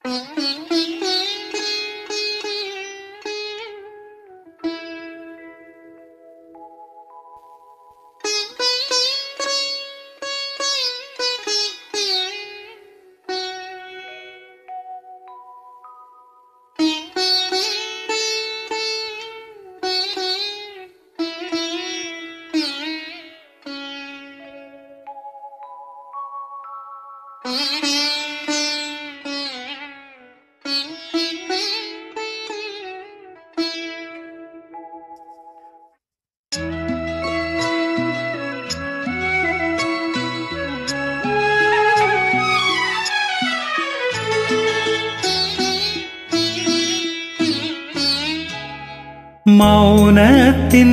മൗനത്തിൻ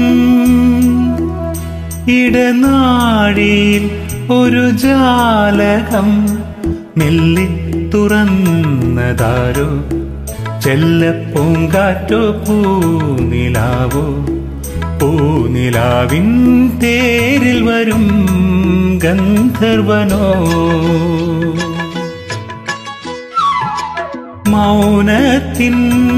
ഇടനാഴിയിൽ ഒരു ജാലകം മെല്ലെ തുറന്നതാരോ ചെല്ലപ്പൂങ്കാറ്റോ പൂനിലാവോ പൂനിലാവിൻ തേരിൽ വരും ഗന്ധർവനോ മൗനത്തിൻ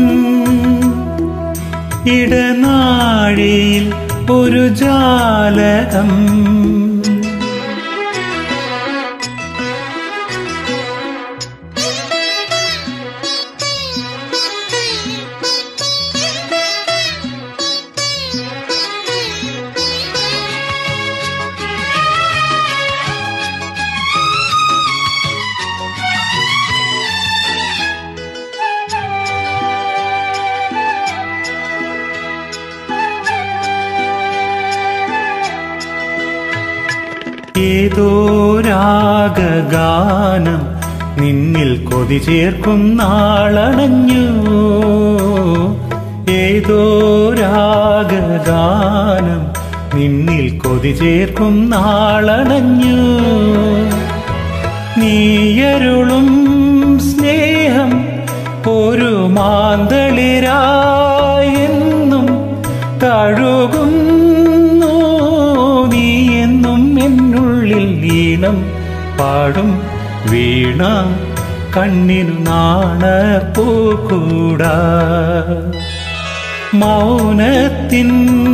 ഇടനാഴിയിൽ ഒരു ജാലകം ഏതോ രാഗഗാനം നിന്നിൽ കൊതി ചേർക്കും നാളണഞ്ഞു ഏതോ രാഗഗാനം നിന്നിൽ കൊതി ചേർക്കും നാളണഞ്ഞു നീയരുളും സ്നേഹം ഒരു മാന്തളിരായെന്നും തഴുകുന്നു നീ എന്നും എന്നുള്ളിൽ ഈണം പാടും വീണ കണ്ണിനു നാണ പൂക്കൂടാ മൗനത്തിൻ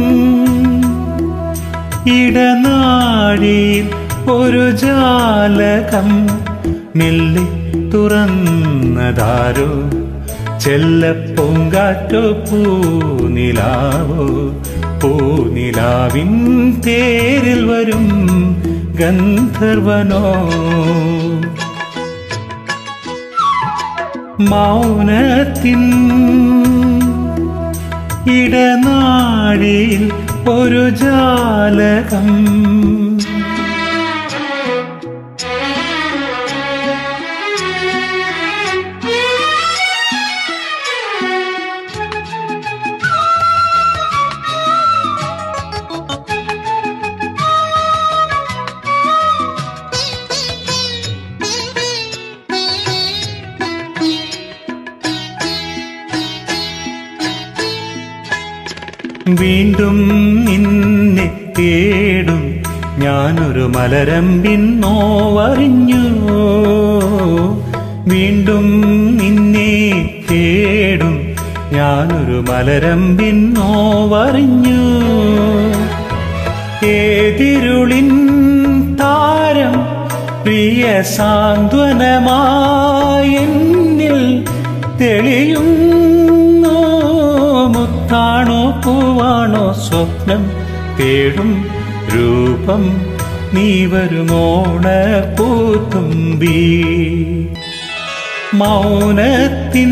ഇടനാഴിയിൽ ഒരു ജാലകം മെല്ലെ തുറന്നതാരോ ചെല്ലപ്പൂങ്കാറ്റോ പൂനിലാവോ പൂനിലാവിൻ തേരിൽ വരും ഗന്ധർവനോ മൗനത്തിൻ ഇടനാഴിയിൽ ഒരു ജാലകം വീണ്ടും നിന്നെ തേടും ഞാനൊരു മലരമ്പിൻ നോവറിഞ്ഞു വീണ്ടും നിന്നെ തേടും ഞാനൊരു മലരമ്പിൻ നോവറിഞ്ഞു ഏതിരുളിൻ താരം പ്രിയ സാന്ത്വനമായെന്നിൽ തെളിയുന്നു മുത്താണോ പൂവാണോ സ്വപ്നം തേടും രൂപം നീ വരുമോണ പൂത്തുമ്പി മൗനത്തിൻ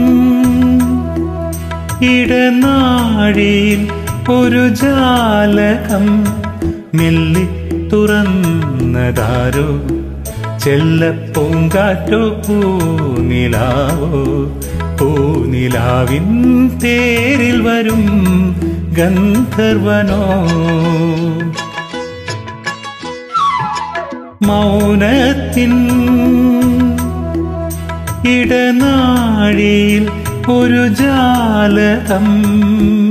ഇടനാഴിയിൽ ഒരു ജാലകം മെല്ലെ തുറന്നതാരോ ചെല്ലപ്പൂങ്കാറ്റോ പൂനിലാവോ പൂനിലാവിൻ തേരിൽ വരും ഗന്ധർവനോ മൗനത്തിൻ ഇടനാഴിയിൽ ഒരു ജാലകം